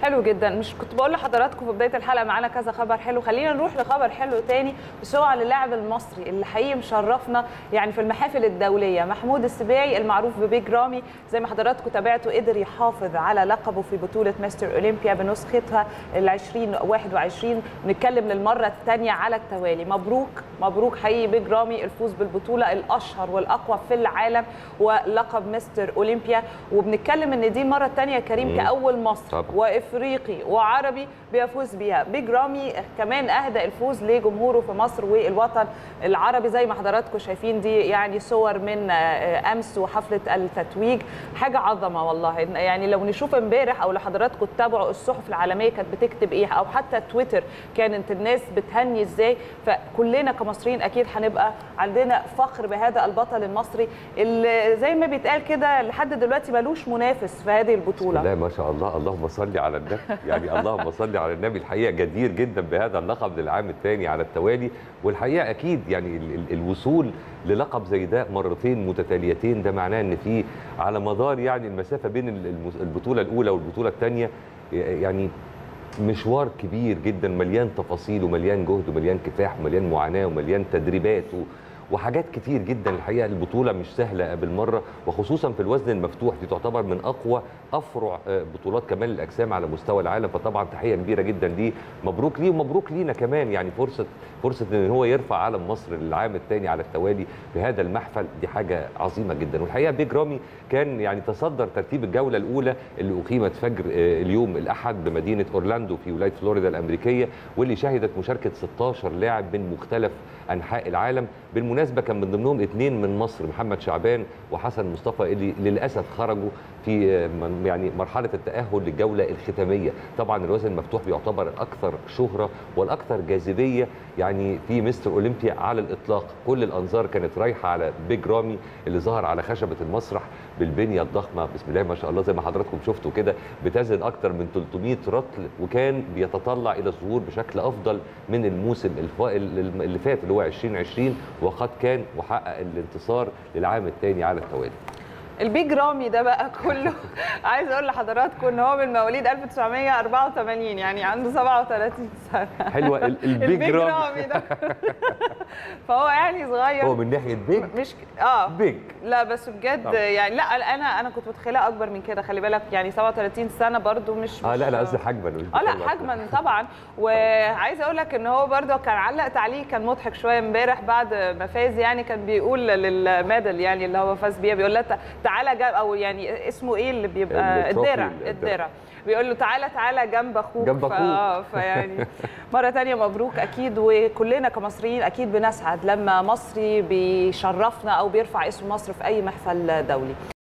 حلو جدا مش كنت بقول لحضراتكم في بدايه الحلقه معانا كذا خبر حلو خلينا نروح لخبر حلو تاني بس هو على اللاعب المصري اللي حقيقي مشرفنا يعني في المحافل الدوليه محمود السباعي المعروف ببيج رامي زي ما حضراتكم تابعتوا قدر يحافظ على لقبه في بطوله مستر اولمبيا بنسختها ال 2021 بنتكلم للمره الثانيه على التوالي مبروك مبروك حقيقي بيج رامي الفوز بالبطوله الاشهر والاقوى في العالم ولقب مستر اولمبيا وبنتكلم ان دي المره الثانيه كريم مم. كاول مصر طبعا. وافريقي وعربي بيفوز بيها بيج رامي كمان اهدى الفوز لجمهوره في مصر والوطن العربي زي ما حضراتكم شايفين دي يعني صور من آه، امس وحفله التتويج حاجه عظمه والله يعني لو نشوف امبارح او لحضراتكم تتابعوا الصحف العالميه كانت بتكتب ايه او حتى تويتر كانت الناس بتهني ازاي فكلنا كمصريين اكيد هنبقى عندنا فخر بهذا البطل المصري اللي زي ما بيتقال كده لحد دلوقتي ملوش منافس في هذه البطوله لا ما شاء الله اللهم صل على النبي يعني اللهم صل على النبي الحقيقه جدير جدا بهذا اللقب للعام الثاني على التوالي والحقيقه اكيد يعني ال- ال- الوصول للقب زي ده مرتين متتاليتين ده معناه ان في على مدار يعني المسافه بين ال- المس- البطوله الاولى والبطوله الثانيه يعني مشوار كبير جدا مليان تفاصيل ومليان جهد ومليان كفاح ومليان معاناه ومليان تدريبات و... وحاجات كتير جدا الحقيقه البطوله مش سهله بالمره وخصوصا في الوزن المفتوح دي تعتبر من اقوى افرع آه، بطولات كمال الاجسام على مستوى العالم فطبعا تحيه كبيره جدا ليه مبروك ليه ومبروك لينا كمان يعني فرصه فرصه ان هو يرفع علم مصر للعام الثاني على التوالي بهذا المحفل دي حاجه عظيمه جدا والحقيقه بيج رامي كان يعني تصدر ترتيب الجوله الاولى اللي اقيمت فجر آه، اليوم الاحد بمدينه اورلاندو في ولايه فلوريدا الامريكيه واللي شهدت مشاركه 16 لاعب من مختلف انحاء العالم بالمناسبه كان من ضمنهم اثنين من مصر محمد شعبان وحسن مصطفى اللي للاسف خرجوا في آه، من- يعني مرحله التاهل للجوله الختاميه طبعا الوزن المفتوح بيعتبر الاكثر شهره والاكثر جاذبيه يعني في مستر اولمبيا على الاطلاق كل الانظار كانت رايحه على بيج رامي اللي ظهر على خشبه المسرح بالبنيه الضخمه بسم الله ما شاء الله زي ما حضراتكم شفتوا كده بتزن اكثر من 300 رطل وكان بيتطلع الى الظهور بشكل افضل من الموسم الف- اللي فات اللي هو 2020 وقد كان وحقق الانتصار للعام الثاني على التوالي البيج رامي ده بقى كله عايز اقول لحضراتكم ان هو من مواليد 1984 يعني عنده 37 سنه حلوه ال- البيج البيج رامي رامي ده فهو يعني صغير هو من ناحيه بيج مش اه بيج لا بس بجد طبعا. يعني لا انا انا كنت متخيلها اكبر من كده خلي بالك يعني 37 سنه برضو مش اه لا مش- لا قصدي حجما مش اه لا بطولة. حجما طبعا وعايزه اقول لك ان هو برده كان علق تعليق كان مضحك شويه امبارح بعد ما فاز يعني كان بيقول للميدل يعني اللي هو فاز بيها بيقول لها تعالى جنب او يعني اسمه ايه اللي بيبقى التروفي الدرع الدرع. الدرع بيقول له تعالى تعالى جنب اخوك جنب ف- أخوك. آه، فيعني مره تانية مبروك اكيد وكلنا كمصريين اكيد بنسعد لما مصري بيشرفنا او بيرفع اسم مصر في اي محفل دولي